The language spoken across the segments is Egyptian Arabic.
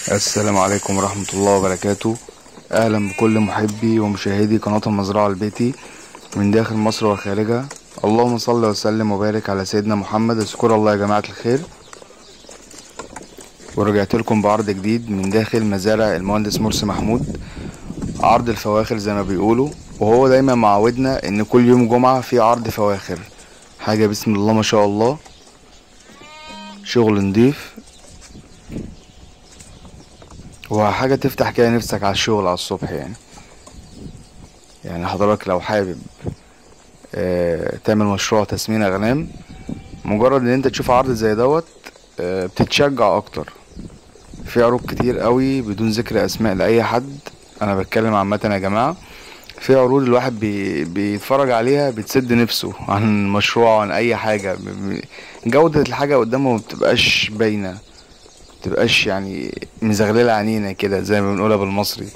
السلام عليكم ورحمة الله وبركاته أهلا بكل محبي ومشاهدي قناة المزرعة البيتي من داخل مصر وخارجها اللهم صل وسلم وبارك على سيدنا محمد اذكر الله يا جماعة الخير ورجعت لكم بعرض جديد من داخل مزارع المهندس مرسي محمود عرض الفواخر زي ما بيقولوا وهو دايما معودنا ان كل يوم جمعة في عرض فواخر حاجة بسم الله ما شاء الله شغل نضيف وحاجة تفتح كده نفسك على الشغل على الصبح يعني يعني حضرتك لو حابب آه، تعمل مشروع تسمين أغنام مجرد ان انت تشوف عرض زي دوت آه، بتتشجع اكتر في عروض كتير قوي بدون ذكر اسماء لاي حد انا بتكلم عامة يا جماعة في عروض الواحد بي بيتفرج عليها بتسد نفسه عن المشروع عن اي حاجة ب- ب- جودة الحاجة قدامه مبتبقاش باينة متبقاش يعني مزغللة عينينا كده زي ما بنقولها بالمصري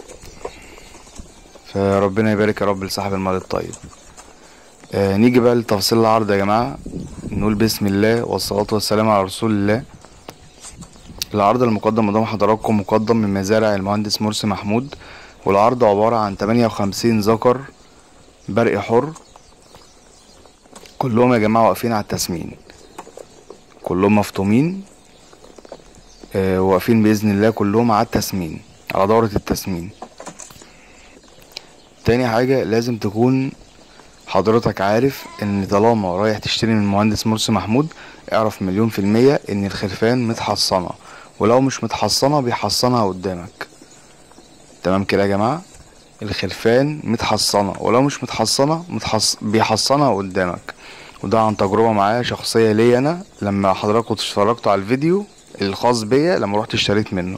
فربنا يبارك يا رب لصاحب المال الطيب آه نيجي بقى لتفاصيل العرض يا جماعة نقول بسم الله والصلاة والسلام على رسول الله العرض المقدم قدام حضراتكم مقدم من مزارع المهندس مرسي محمود والعرض عبارة عن 58 ذكر برق حر كلهم يا جماعة واقفين على التسمين كلهم مفطومين آه، واقفين بإذن الله كلهم على التسمين على دورة التسمين تاني حاجة لازم تكون حضرتك عارف ان طالما رايح تشتري من المهندس مرسي محمود اعرف مليون في المية ان الخرفان متحصنة ولو مش متحصنة بيحصنها قدامك تمام كده يا جماعة الخرفان متحصنة ولو مش متحصنة متحص... بيحصنها قدامك وده عن تجربة معايا شخصية ليا انا لما حضراتكم اتفرجتوا على الفيديو الخاص بيا لما رحت اشتريت منه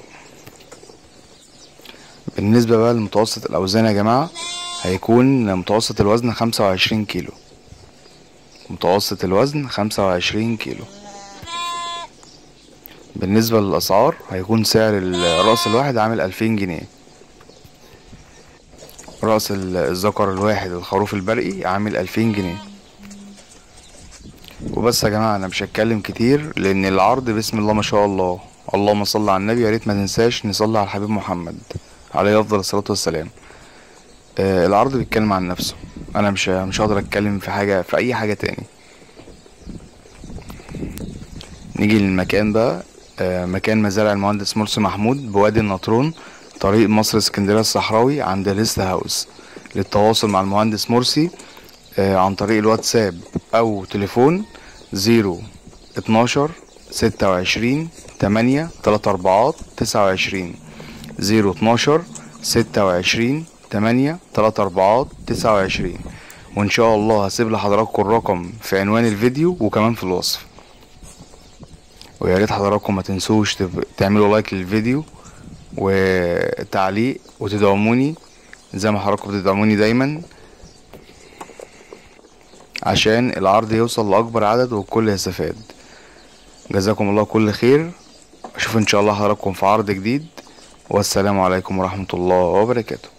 بالنسبة بقى لمتوسط الأوزان يا جماعة هيكون متوسط الوزن خمسة وعشرين كيلو متوسط الوزن خمسة وعشرين كيلو بالنسبة للأسعار هيكون سعر الرأس الواحد عامل ألفين جنيه رأس ال- الذكر الواحد الخروف البرقي عامل ألفين جنيه وبس يا جماعة أنا مش هتكلم كتير لأن العرض بسم الله ما شاء الله اللهم صل على النبي يا ريت ما ننساش نصلي على الحبيب محمد عليه أفضل الصلاة والسلام آه العرض بيتكلم عن نفسه أنا مش مش هقدر أتكلم في حاجة في أي حاجة تاني نيجي للمكان بقى آه مكان مزارع المهندس مرسي محمود بوادي النطرون طريق مصر اسكندرية الصحراوي عند الريست هاوس للتواصل مع المهندس مرسي آه عن طريق الواتساب أو تليفون زيرو اتناشر ستة وعشرين تمانية تلاتة أربعات تسعة وعشرين زيرو اتناشر ستة وعشرين تمانية تلاتة أربعات تسعة وعشرين وإن شاء الله هسيب لحضراتكم الرقم في عنوان الفيديو وكمان في الوصف ويا ريت حضراتكم ما تنسوش تب- تعملوا لايك للفيديو وتعليق وتدعموني زي ما حضراتكم بتدعموني دايما عشان العرض يوصل لأكبر عدد والكل يستفاد جزاكم الله كل خير اشوف ان شاء الله حضراتكم في عرض جديد والسلام عليكم ورحمة الله وبركاته